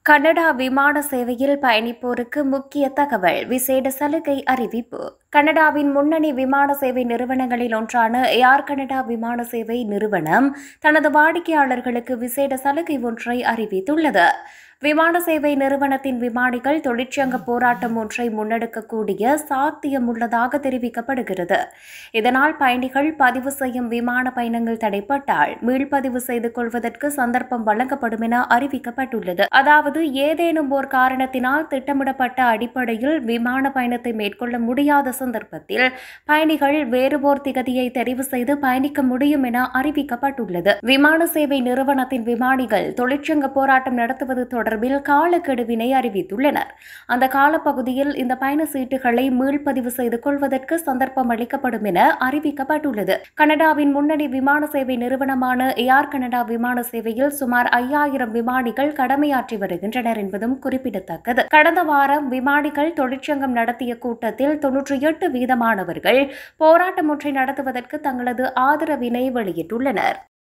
Canada விமான சேவையில் பயணிப்போருக்கு முக்கிய தகவல் விசேட சலுகை அறிவிப்பு கனடாவின் முன்னணி விமான சேவை நிறுவனங்களில் ஒன்றான ஏர் கனடா விமான சேவை நிறுவனம் தனது வாடிக்கையாளர்களுக்கு விசேட சலுகை ஒன்றை அறிவித்துள்ளது விமான சேவை நிறுவனத்தின் விமானிகள் தொழிற்சங்க போராட்டம் ஒன்றை முன்னெடுக்கக்கூடிய சாத்தியம் உள்ளதாக தெரிவிக்கப்படுகிறது இதனால் பயணிகள் பதிவு செய்யும் விமான பயணங்கள் தடைப்பட்டால் மீள்பதிவு செய்து கொள்வதற்கு சந்தர்ப்பம் வழங்கப்படும் என அறிவிக்கப்பட்டுள்ளது அதாவது ஏதேனும் ஓர் காரணத்தினால் திட்டமிடப்பட்ட அடிப்படையில் விமான பயணத்தை மேற்கொள்ள முடியாத சந்தர்ப்பத்தில் பயணிகள் வேறு ஓர் திகதியை தெரிவு செய்து பயணிக்க முடியும் என அறிவிக்கப்பட்டுள்ளது விமான சேவை நிறுவனத்தின் விமானிகள் தொழிற்சங்க போராட்டம் நடத்துவது தொடர்பில் காலக்கெடுவினை அறிவித்துள்ளனர் அந்த காலப்பகுதியில் இந்த பயண சீட்டுகளை மீள்பதிவு செய்து கொள்வதற்கு சந்தர்ப்பம் அளிக்கப்படும் என அறிவிக்கப்பட்டுள்ளது கனடாவின் முன்னணி விமான சேவை நிறுவனமான ஏர் கனடா விமான சேவையில் சுமார் ஐயாயிரம் விமானிகள் கடமையாற்றி வருகின்றனர் என்பதும் குறிப்பிடத்தக்கது கடந்த வாரம் விமானிகள் தொழிற்சங்கம் நடத்திய கூட்டத்தில் தொன்னூற்றி எட்டு வீதமானவர்கள் போராட்டம் ஒன்றை நடத்துவதற்கு தங்களது ஆதரவினை வெளியிட்டுள்ளனர்